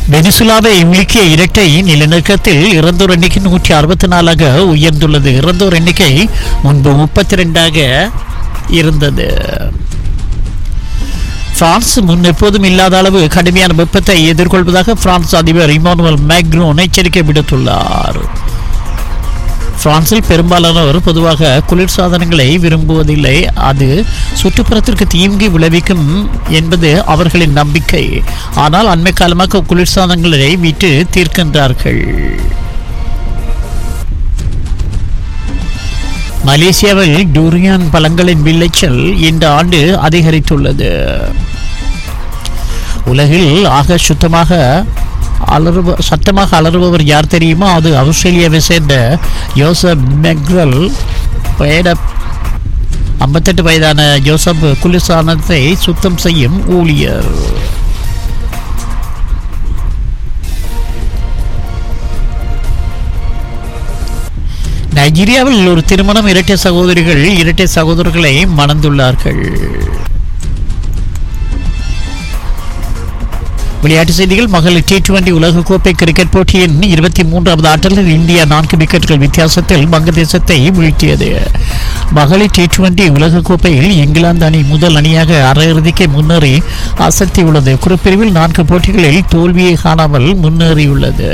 வெனிசுலாவை உலுக்கிய இரட்டை நிலநடுக்கத்தில் இறந்தோர் எண்ணிக்கை நூற்றி அறுபத்தி நாலாக உயர்ந்துள்ளது இறந்தோர் எண்ணிக்கை முன்பு முப்பத்தி ரெண்டாக இருந்தது பிரான்ஸ் முன் எப்போதும் இல்லாத அளவு கடுமையான வெப்பத்தை எதிர்கொள்வதாக பிரான்ஸ் அதிபர் இமானுவல் மேக்ரோன் எச்சரிக்கை விடுத்துள்ளார் பிரான்சில் பெரும்பாலானோர் பொதுவாக குளிர்சாதனங்களை விரும்புவதில்லை அது சுற்றுப்புறத்திற்கு தீங்கு விளைவிக்கும் என்பது அவர்களின் நம்பிக்கை ஆனால் அண்மை காலமாக குளிர்சாதனங்களை விட்டு தீர்க்கின்றார்கள் மலேசியாவில் டூரியான் பழங்களின் விளைச்சல் இந்த ஆண்டு அதிகரித்துள்ளது உலகில் ஆக சுத்தமாக அலறுவ சத்தமாக அலறுபவர் யார் தெரியுமா அது ஆஸ்திரேலியாவை சேர்ந்த யோசப் மெக்ரல் வயத ஐம்பத்தெட்டு வயதான ஜோசப் குளிர்சாதனத்தை சுத்தம் செய்யும் ஊழியர் நைஜீரியாவில் ஒரு திருமணம் இரட்டை சகோதரிகள் இரட்டை சகோதரர்களை மணந்துள்ளார்கள் விளையாட்டு செய்திகள் மகளிர் டி டுவெண்டி உலகக்கோப்பை கிரிக்கெட் போட்டியின் இருபத்தி மூன்றாவது ஆட்டத்தில் இந்தியா நான்கு விக்கெட்டுகள் வித்தியாசத்தில் வங்கதேசத்தை வீழ்த்தியது மகளிர் டி டுவெண்டி உலகக்கோப்பையில் இங்கிலாந்து அணி முதல் அணியாக அரையிறுதிக்கு முன்னேறி அசத்தியுள்ளது குறுப்பிரிவில் நான்கு போட்டிகளில் தோல்வியை காணாமல் முன்னேறியுள்ளது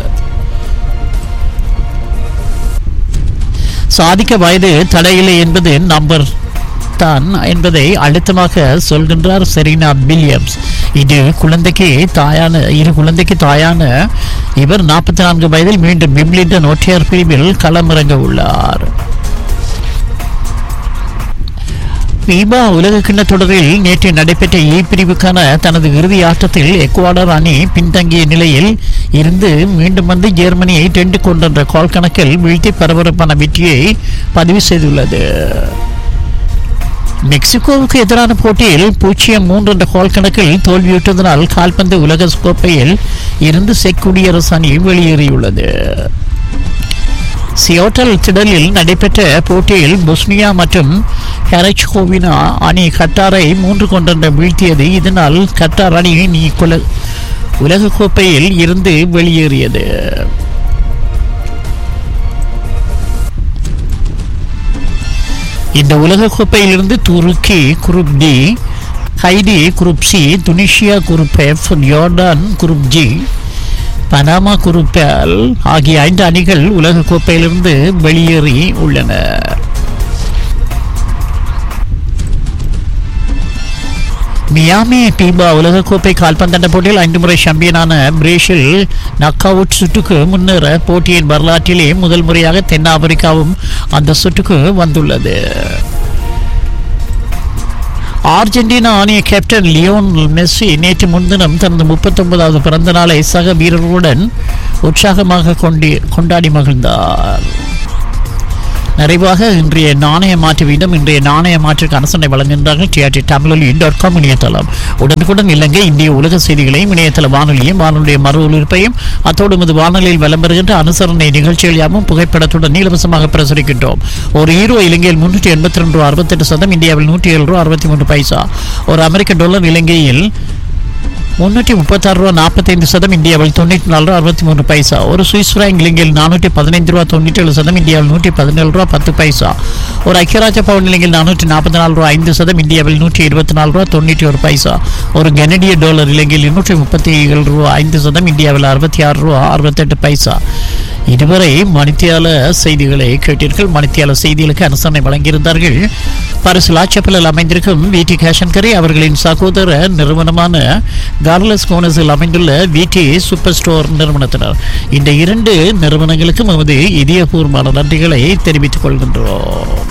சாதிக்க வயது தடையில்லை என்பது நம்பர் தான் என்பதை அழுத்தமாக சொல்கின்றார் செரீனா வில்லியம்ஸ் இது குழந்தைக்கு தாயான இரு குழந்தைக்கு தாயான இவர் நாற்பத்தி நான்கு வயதில் மீண்டும் விம்லிண்டன் ஒற்றையர் பிரிவில் களமிறங்க உள்ளார் ஃபீபா உலக கிண்ண தொடரில் நேற்று நடைபெற்ற இ பிரிவுக்கான தனது இறுதி ஆட்டத்தில் எக்குவாடர் அணி பின்தங்கிய நிலையில் இருந்து மீண்டும் வந்து ஜெர்மனியை ரெண்டு கொண்டென்ற கோல் கணக்கில் வீழ்த்தி பரபரப்பான வெற்றியை பதிவு செய்துள்ளது மெக்சிகோவுக்கு எதிரான போட்டியில் பூஜ்ஜியம் மூன்று என்ற கோல் கணக்கில் தோல்வியுற்றதனால் கால்பந்து உலக கோப்பையில் இருந்து செக் குடியரசு அணி வெளியேறியுள்ளது சியோட்டல் திடலில் நடைபெற்ற போட்டியில் பொஸ்னியா மற்றும் ஹெரச்கோவினா அணி கட்டாரை மூன்று கொண்டென்ற வீழ்த்தியது இதனால் கட்டார் அணி நீ குல உலகக்கோப்பையில் இருந்து வெளியேறியது இந்த உலகக்கோப்பையிலிருந்து துருக்கி group D Haiti group C Tunisia group F Jordan group G Panama group L ஆகிய ஐந்து அணிகள் உலகக்கோப்பையிலிருந்து வெளியேறி உள்ளன மியாமி பீபா உலகக்கோப்பை கால்பந்தாட்ட போட்டியில் ஐந்து முறை சாம்பியனான பிரேசில் நக் அவுட் சுற்றுக்கு முன்னேற போட்டியின் வரலாற்றிலே முதல் முறையாக தென்னாப்பிரிக்காவும் அந்த சுற்றுக்கு வந்துள்ளது அர்ஜென்டினா அணிய கேப்டன் லியோன் மெஸ்ஸி நேற்று முன்தினம் தனது முப்பத்தொன்பதாவது பிறந்த நாளை சக வீரர்களுடன் உற்சாகமாக கொண்டி கொண்டாடி மகிழ்ந்தார் நிறைவாக இன்றைய நாணய மாற்று வீதம் இன்றைய நாணய மாற்றுக்கு அனுசரணை வழங்குகின்றார்கள் டிஆர்டி தமிழொலி டாட் காம் இணையதளம் உடனுக்குடன் இலங்கை இந்திய உலக செய்திகளையும் இணையதள வானொலியும் வானொலிய மறு ஒலிபரப்பையும் அத்தோடு இது வானொலியில் விளம்பருகின்ற அனுசரணை நிகழ்ச்சிகள் யாவும் புகைப்படத்துடன் இலவசமாக பிரசுரிக்கின்றோம் ஒரு ஹீரோ இலங்கையில் முன்னூற்றி எண்பத்தி ரெண்டு ரூபா அறுபத்தெட்டு சதம் இந்தியாவில் நூற்றி ஏழு ரூபா அறுபத்தி மூன்று பைசா ஒரு அமெரிக்க டாலர் இலங்கையில் முன்னூற்றி முப்பத்தாறு ரூபா நாற்பத்தைந்து சதம் இந்தியாவில் தொண்ணூற்றி நாலு ரூபா அறுபத்தி மூணு பைசா ஒரு சுவிஸ் ஃப்ராங்க் இலங்கையில் நானூற்றி பதினைந்து ரூபா தொண்ணூற்றி ஏழு சதம் இந்தியாவில் நூற்றி பதினேழு ரூபா பத்து பைசா ஒரு ஐக்கியராஜ பவுன் இலங்கையில் நானூற்றி நாற்பத்தி நாலு ரூபா ஐந்து சதம் இந்தியாவில் நூற்றி இருபத்தி நாலு ரூபா தொண்ணூற்றி ஒரு பைசா ஒரு கனடிய டாலர் இலங்கையில் இருநூற்றி முப்பத்தி ஏழு ரூபா ஐந்து சதம் இந்தியாவில் அறுபத்தி ஆறு ரூபா அறுபத்தெட்டு பைசா இதுவரை மணித்தியால செய்திகளை கேட்டீர்கள் மணித்தியால செய்திகளுக்கு அனுசரணை வழங்கியிருந்தார்கள் பரிசு லாச்சப்பலில் அமைந்திருக்கும் விடி கேஷன்கரி அவர்களின் சகோதர நிறுவனமான கார்லஸ் கோனஸில் அமைந்துள்ள விடி சூப்பர் ஸ்டோர் நிறுவனத்தினர் இந்த இரண்டு நிறுவனங்களுக்கும் நமது இதயபூர்வமான நன்றிகளை தெரிவித்துக் கொள்கின்றோம்